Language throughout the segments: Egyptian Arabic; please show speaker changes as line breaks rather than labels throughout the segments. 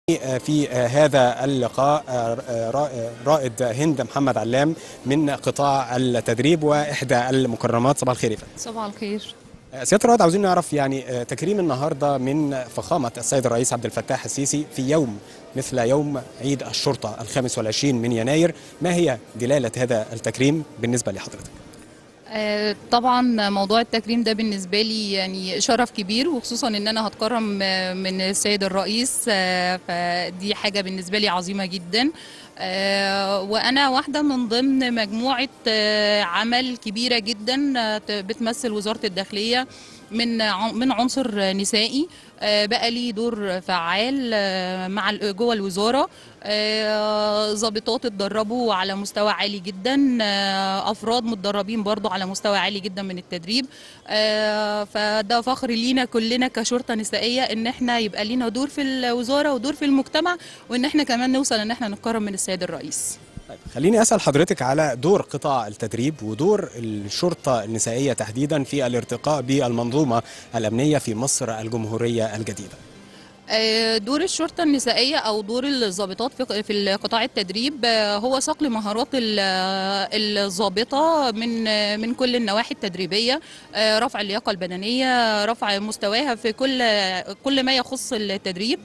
في هذا اللقاء رائد هند محمد علام من قطاع التدريب واحدى المكرمات صباح الخير يا فندم.
صباح الخير
سياده الرائد عاوزين نعرف يعني تكريم النهارده من فخامه السيد الرئيس عبد الفتاح السيسي في يوم مثل يوم عيد الشرطه الخامس والعشرين من يناير ما هي دلاله هذا التكريم بالنسبه لحضرتك؟
آه، طبعا موضوع التكريم ده بالنسبه لي يعني شرف كبير وخصوصا ان انا هتكرم من السيد الرئيس آه، فدي حاجه بالنسبه لي عظيمه جدا آه، وانا واحده من ضمن مجموعه عمل كبيره جدا بتمثل وزاره الداخليه من من عنصر نسائي بقى لي دور فعال مع جوه الوزاره ضابطات اتدربوا على مستوى عالي جدا افراد متدربين برضو على مستوى عالي جدا من التدريب فده فخر لينا كلنا كشرطه نسائيه ان احنا يبقى لينا دور في الوزاره ودور في المجتمع وان احنا كمان نوصل ان احنا نتكرم من السيد الرئيس
طيب خليني اسال حضرتك على دور قطاع التدريب ودور الشرطه النسائيه تحديدا في الارتقاء بالمنظومه الامنيه في مصر الجمهوريه الجديده.
دور الشرطة النسائية أو دور الضابطات في قطاع التدريب هو صقل مهارات الضابطة من من كل النواحي التدريبية رفع اللياقة البدنية رفع مستواها في كل كل ما يخص التدريب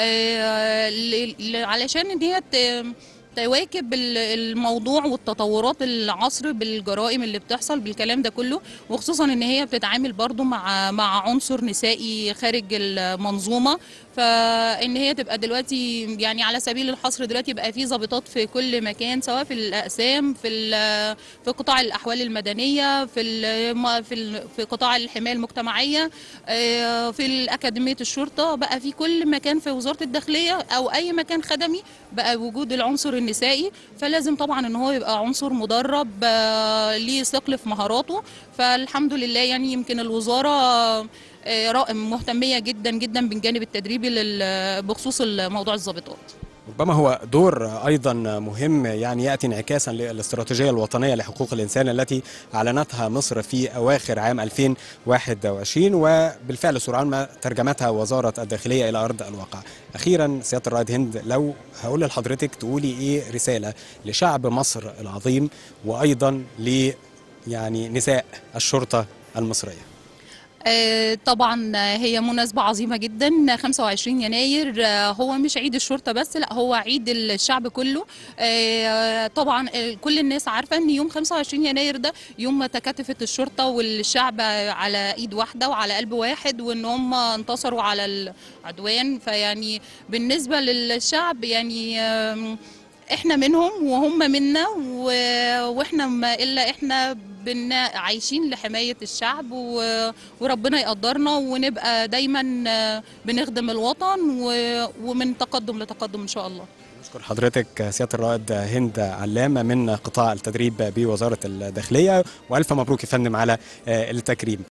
علشان ان هي تواكب الموضوع والتطورات العصر بالجرائم اللي بتحصل بالكلام ده كله وخصوصا ان هي بتتعامل برضو مع مع عنصر نسائي خارج المنظومه فان هي تبقى دلوقتي يعني على سبيل الحصر دلوقتي يبقى في ضابطات في كل مكان سواء في الاقسام في في قطاع الاحوال المدنيه في في في قطاع الحمايه المجتمعيه في الاكاديميه الشرطه بقى في كل مكان في وزاره الداخليه او اي مكان خدمي بقى وجود العنصر النسائي فلازم طبعا ان هو يبقى عنصر مدرب ليه ثقل في مهاراته فالحمد لله يعني يمكن الوزاره مهتميه جدا جدا بالجانب التدريبي بخصوص موضوع الضابطات
ربما هو دور ايضا مهم يعني ياتي انعكاسا للاستراتيجيه الوطنيه لحقوق الانسان التي اعلنتها مصر في اواخر عام 2021 وبالفعل سرعان ما ترجمتها وزاره الداخليه الى ارض الواقع. اخيرا سياده الرائد هند لو هقول لحضرتك تقولي ايه رساله لشعب مصر العظيم وايضا ل يعني نساء الشرطه المصريه.
طبعا هي مناسبة عظيمة جدا 25 يناير هو مش عيد الشرطة بس لا هو عيد الشعب كله طبعا كل الناس عارفة ان يوم 25 يناير ده يوم ما تكاتفت الشرطة والشعب على ايد واحدة وعلى قلب واحد وان هم انتصروا على العدوان فيعني بالنسبة للشعب يعني احنا منهم وهم منا واحنا ما الا احنا بن عايشين لحمايه الشعب وربنا يقدرنا ونبقى دايما بنخدم الوطن ومن تقدم لتقدم ان شاء الله
نشكر حضرتك سياده الرائد هند علامه من قطاع التدريب بوزاره الداخليه والف مبروك يا فندم على التكريم